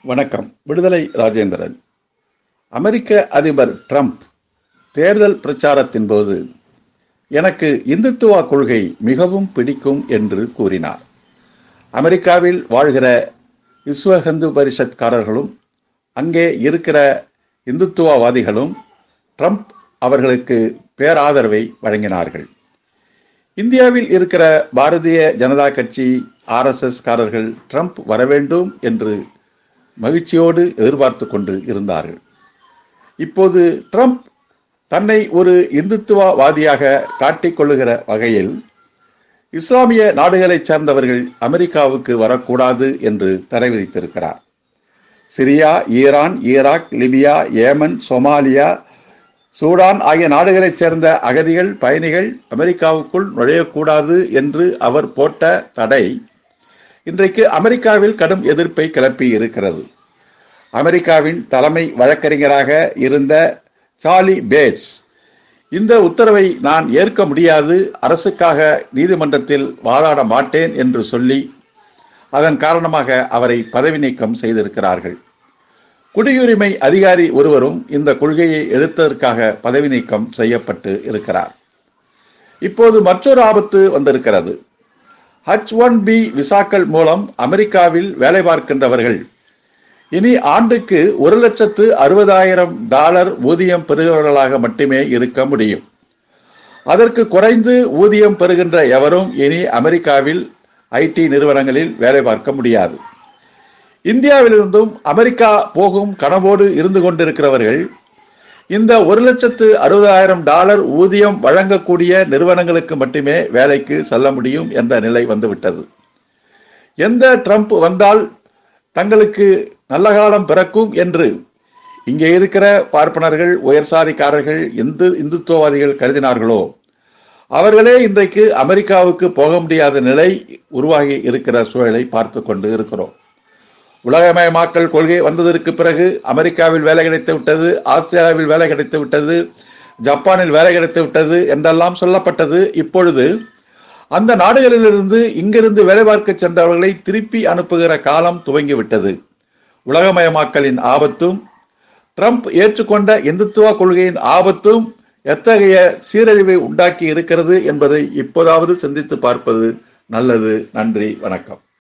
வணக்கம் விடுதலை ராஜேந்திரன் அமெரிக்க அதிபர் ட்ரம்ப் தேர்தல் பிரச்சாரத்தின் போது எனக்கு இந்துத்துவா கொள்கை மிகவும் பிடிக்கும் என்று கூறினார் அமெரிக்காவில் வாழ்கிற விஸ்வ ஹந்து பரிஷத்காரர்களும் அங்கே இருக்கிற இந்துத்துவவாதிகளும் ட்ரம்ப் அவர்களுக்கு பேராதரவை வழங்கினார்கள் இந்தியாவில் இருக்கிற பாரதிய ஜனதா கட்சி ஆர்எஸ்எஸ் காரர்கள் ட்ரம்ப் வரவேண்டும் என்று மகிழ்ச்சியோடு எதிர்பார்த்து கொண்டு இருந்தார்கள் இப்போது ட்ரம்ப் தன்னை ஒரு இந்துத்துவவாதியாக காட்டிக்கொள்ளுகிற வகையில் இஸ்லாமிய நாடுகளைச் சேர்ந்தவர்கள் அமெரிக்காவுக்கு வரக்கூடாது என்று தடை விதித்திருக்கிறார் Syria Iran Iraq Libya Yemen Somalia Sudan ஆகிய நாடுகளைச் சேர்ந்த அகதிகள் பயணிகள் அமெரிக்காவுக்குள் நுழையக்கூடாது என்று அவர் போட்ட தடை இன்றைக்கு அமெரிக்காவில் கடும் எதிர்ப்பை கிளப்பி இருக்கிறது அமெரிக்காவின் தலைமை வழக்கறிஞராக இருந்த சார்லி பேட்ஸ் இந்த உத்தரவை நான் ஏற்க முடியாது அரசுக்காக நீதிமன்றத்தில் வாதாட மாட்டேன் என்று சொல்லி அதன் காரணமாக அவரை பதவி நீக்கம் செய்திருக்கிறார்கள் குடியுரிமை அதிகாரி ஒருவரும் இந்த கொள்கையை எதிர்த்ததற்காக பதவி நீக்கம் செய்யப்பட்டு இருக்கிறார் இப்போது மற்றொரு ஆபத்து வந்திருக்கிறது ஹச் ஒன் பி விசாக்கள் மூலம் அமெரிக்காவில் வேலை பார்க்கின்றவர்கள் இனி ஆண்டுக்கு ஒரு லட்சத்து அறுபதாயிரம் டாலர் ஊதியம் பெறுகிறவர்களாக மட்டுமே இருக்க முடியும் அதற்கு குறைந்து ஊதியம் பெறுகின்ற எவரும் இனி அமெரிக்காவில் ஐடி நிறுவனங்களில் வேலை பார்க்க முடியாது இந்தியாவிலிருந்தும் அமெரிக்கா போகும் கனவோடு இருந்து கொண்டிருக்கிறவர்கள் இந்த ஒரு லட்சத்து அறுபதாயிரம் டாலர் ஊதியம் வழங்கக்கூடிய நிறுவனங்களுக்கு மட்டுமே வேலைக்கு செல்ல முடியும் என்ற நிலை வந்துவிட்டது எந்த ட்ரம்ப் வந்தால் தங்களுக்கு நல்ல காலம் பிறக்கும் என்று இங்கே இருக்கிற பார்ப்பனர்கள் உயர் சாதிக்காரர்கள் இந்து இந்துத்துவவாதிகள் கருதினார்களோ அவர்களே இன்றைக்கு அமெரிக்காவுக்கு போக முடியாத நிலை உருவாகி இருக்கிற சூழலை பார்த்து கொண்டு இருக்கிறோம் உலகமயமாக்கல் கொள்கை வந்ததற்கு பிறகு அமெரிக்காவில் வேலை கிடைத்து விட்டது ஆஸ்திரேலியாவில் வேலை கிடைத்து விட்டது ஜப்பானில் வேலை கிடைத்து விட்டது என்றெல்லாம் சொல்லப்பட்டது இப்பொழுது அந்த நாடுகளிலிருந்து இங்கிருந்து வேலை பார்க்க சென்றவர்களை திருப்பி அனுப்புகிற காலம் துவங்கிவிட்டது உலகமயமாக்கலின் ஆபத்தும் ட்ரம்ப் ஏற்றுக்கொண்ட இந்துத்துவ கொள்கையின் ஆபத்தும் எத்தகைய சீரழிவை உண்டாக்கி இருக்கிறது என்பதை இப்போதாவது சிந்தித்து பார்ப்பது நல்லது நன்றி வணக்கம்